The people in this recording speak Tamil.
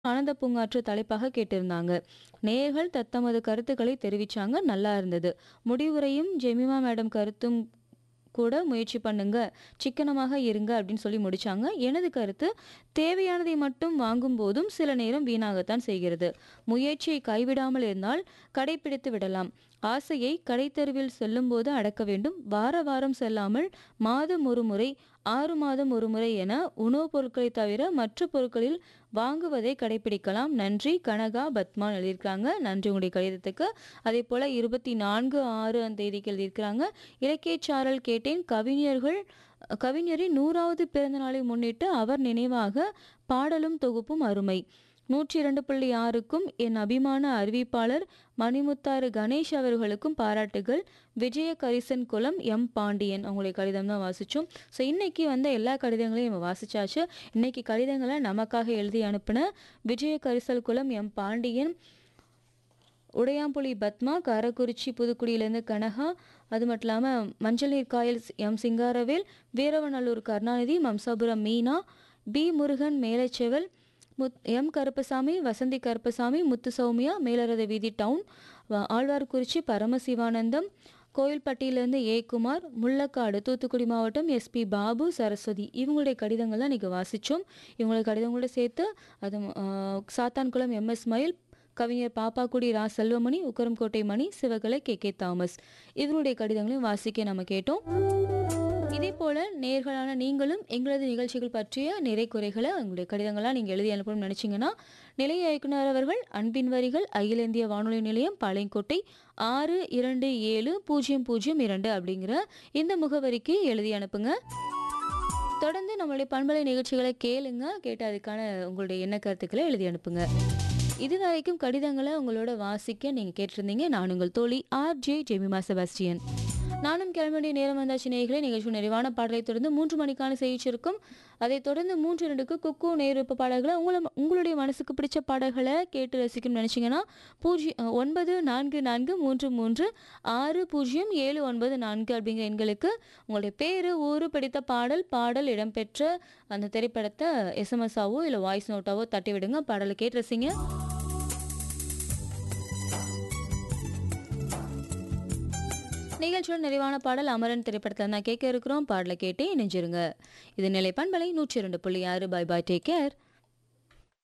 ஆனந்த பூங்காற்று தலைப்பாக கேட்டிருந்தாங்க நேயர்கள் தத்தமது கருத்துக்களை தெரிவிச்சாங்க நல்லா இருந்தது முடிவுரையும் ஜெமிமா மேடம் கருத்தும் கூட முயற்சி பண்ணுங்க சிக்கனமாக இருங்க அப்படின்னு சொல்லி முடிச்சாங்க எனது கருத்து தேவையானதை மட்டும் வாங்கும் போதும் சில நேரம் வீணாகத்தான் செய்கிறது முயற்சியை கைவிடாமல் இருந்தால் கடைபிடித்து விடலாம் ஆசையை கடைத்தெருவில் செல்லும்போது அடக்க வேண்டும் வார வாரம் செல்லாமல் மாதம் ஒரு முறை ஆறு மாதம் ஒரு முறை என உணவுப் பொருட்களை தவிர மற்ற பொருட்களில் வாங்குவதை கடைபிடிக்கலாம் நன்றி கனகா பத்மான் எழுதியிருக்காங்க நன்றி உங்களுடைய கடிதத்துக்கு அதே போல் இருபத்தி நான்கு ஆறு அந்த தேதிக்கு எழுதியிருக்கிறாங்க இலக்கியச்சாரல் கேட்டேன் கவிஞர்கள் கவிஞரின் நூறாவது பிறந்த நாளை முன்னிட்டு அவர் நினைவாக பாடலும் தொகுப்பும் அருமை நூற்றி இரண்டு புள்ளி ஆறுக்கும் என் அபிமான அறிவிப்பாளர் மணிமுத்தாறு கணேஷ் அவர்களுக்கும் பாராட்டுகள் விஜய கரிசன் குலம் எம் பாண்டியன் அவங்களுடைய கடிதம் தான் வாசித்தோம் ஸோ இன்னைக்கு வந்த எல்லா கடிதங்களையும் நம்ம வாசிச்சாச்சு இன்னைக்கு கடிதங்களை நமக்காக எழுதி அனுப்பின விஜய கரிசல் குலம் எம் பாண்டியன் உடையாம்புலி பத்மா காரக்குறிச்சி புதுக்குடியிலேருந்து கனகா அது மட்டும் இல்லாமல் மஞ்சள் நீர் காயல் எம் சிங்காரவேல் வீரவநல்லூர் கருணாநிதி மம்சாபுரம் மீனா பி முருகன் மேலச்செவல் முத் எம் கருப்பசாமி வசந்தி கருப்பசாமி முத்து சௌமியா மேலரத வீதி டவுன் வ- ஆழ்வார்குறிச்சி பரமசிவானந்தம் கோயில்பட்டியிலேருந்து ஏ குமார் முள்ளக்காடு தூத்துக்குடி மாவட்டம் எஸ்பி பாபு சரஸ்வதி இவங்களுடைய கடிதங்கள் தான் இன்றைக்கி வாசித்தோம் இவங்களுடைய கடிதங்களோட சேர்த்து அது ஆ, சாத்தான்குளம் எம்எஸ் மயில் கவிஞர் Pappakudi Ra Selvamani Ukkirankottai Mani Sivakalai K K Thomas இவருடைய கடிதங்களையும் வாசிக்க நம்ம கேட்டோம் இதே போல நேர்களான நீங்களும் எங்களது நிகழ்ச்சிகள் பற்றிய நிறை குறைகளை உங்களுடைய கடிதங்களாக நீங்கள் எழுதி அனுப்பணும்னு நினச்சிங்கன்னா நிலைய இயக்குனர் அவர்கள் அன்பின் வரிகள் அகில இந்திய வானொலி நிலையம் பாளையங்கோட்டை ஆறு இரண்டு ஏழு பூஜ்ஜியம் பூஜ்ஜியம் இரண்டு அப்படிங்கிற இந்த முகவரிக்கு எழுதி அனுப்புங்க தொடர்ந்து நம்மளுடைய பண்பலை நிகழ்ச்சிகளை கேளுங்க கேட்டு அதுக்கான உங்களுடைய எண்ண கருத்துக்களை எழுதி அனுப்புங்க இதுவரைக்கும் கடிதங்களை உங்களோட வாசிக்க நீங்கள் கேட்டிருந்தீங்க நான் உங்கள் தோழி ஆர் ஜே ஜெமிமா செபாஸ்டியன் நானும் கிளம்ப வேண்டிய நேரம் வந்தாச்சு நேயர்களே நிகழ்ச்சி நிறைவான பாடலை தொடர்ந்து மூன்று மணிக்கான செய்திச்சிருக்கும் அதைத் தொடர்ந்து மூன்று இரண்டுக்கு குக்கு நேருப்பு பாடல்களை உங்களை உங்களுடைய மனசுக்கு பிடிச்ச பாடல்களை கேட்டு ரசிக்கணும்னு நினச்சிங்கன்னா பூஜ்ஜியம் ஒன்பது நான்கு நான்கு மூன்று மூன்று ஆறு பூஜ்ஜியம் ஏழு ஒன்பது நான்கு அப்படிங்கிற எண்களுக்கு உங்களுடைய பேர் ஊர் பிடித்த பாடல் பாடல் இடம்பெற்ற அந்த திரைப்படத்தை எஸ்எம்எஸ்ஸாவோ இல்லை வாய்ஸ் நோட்டாவோ தட்டி விடுங்க பாடலை கேட்டு ரசிங்க நிகழ்ச்சியோட நிறைவான பாடல் அமரன் திரைப்படத்தில் தான் கேட்க இருக்கிறோம் பாடலை கேட்டே இணைஞ்சிருங்க இது நிலை பண்பலை நூற்றி இரண்டு புள்ளி ஆறு பை பாய் டேக் கேர்